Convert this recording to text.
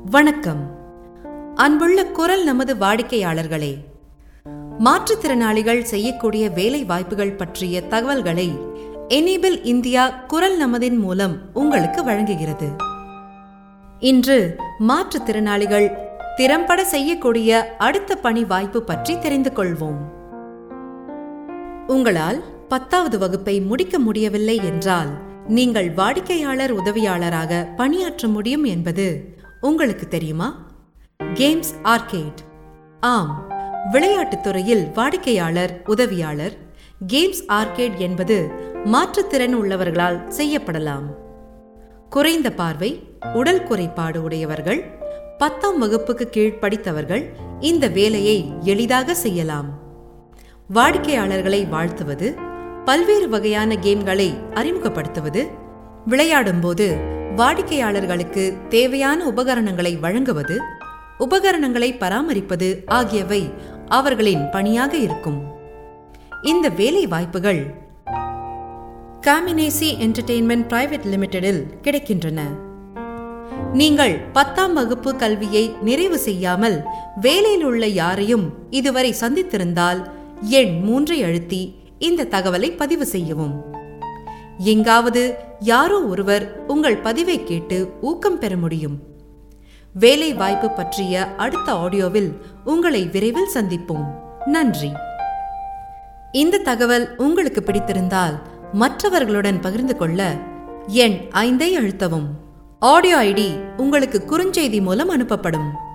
வணக்கம் அன்புள்ள குரல் நமது வாடிக்கையாளர்களே மாற்றுத்திறனாளிகள் செய்யக்கூடிய வேலை வாய்ப்புகள் பற்றிய தகவல்களை எனேபிள் இந்தியா குரல் நமதின் மூலம் உங்களுக்கு வழங்குகிறது இன்று மாற்றுத்திறனாளிகள் திறம்பட செய்யக்கூடிய அடுத்த பணி வாய்ப்பு பற்றி தெரிந்து கொள்வோம் உங்களால் பத்தாவது வகுப்பை முடிக்க முடியவில்லை என்றால் நீங்கள் வாடிக்கையாளர் உதவியாளராக பணியாற்ற முடியும் என்பது உங்களுக்கு தெரியுமா கேம்ஸ் ஆர்கேட் ஆம் விளையாட்டுத் துறையில் வாடிக்கையாளர் உதவியாளர் கேம்ஸ் ஆர்கேட் என்பது மாற்றுத்திறன் உள்ளவர்களால் செய்யப்படலாம் குறைந்த பார்வை உடல் குறைபாடு உடையவர்கள் பத்தாம் வகுப்புக்கு கீழ் படித்தவர்கள் இந்த வேலையை எளிதாக செய்யலாம் வாடிக்கையாளர்களை வாழ்த்துவது பல்வேறு வகையான கேம்களை அறிமுகப்படுத்துவது விளையாடும்போது வாடிக்கையாளர்களுக்கு தேவையான உபகரணங்களை வழங்குவது உபகரணங்களை பராமரிப்பது ஆகியவை அவர்களின் பணியாக இருக்கும் இந்த வேலை வாய்ப்புகள் காமினேசி என்டர்டெயின்மெண்ட் பிரைவேட் லிமிடெடில் கிடைக்கின்றன நீங்கள் பத்தாம் வகுப்பு கல்வியை நிறைவு செய்யாமல் வேலையில் உள்ள யாரையும் இதுவரை சந்தித்திருந்தால் எண் மூன்றை அழுத்தி இந்த தகவலை பதிவு செய்யவும் எங்காவது யாரோ ஒருவர் உங்கள் பதிவை கேட்டு ஊக்கம் பெற முடியும் வேலை வாய்ப்பு பற்றிய அடுத்த ஆடியோவில் உங்களை விரைவில் சந்திப்போம் நன்றி இந்த தகவல் உங்களுக்கு பிடித்திருந்தால் மற்றவர்களுடன் பகிர்ந்து கொள்ள எண் ஐந்தை அழுத்தவும் ஆடியோ ஐடி உங்களுக்கு குறுஞ்செய்தி மூலம் அனுப்பப்படும்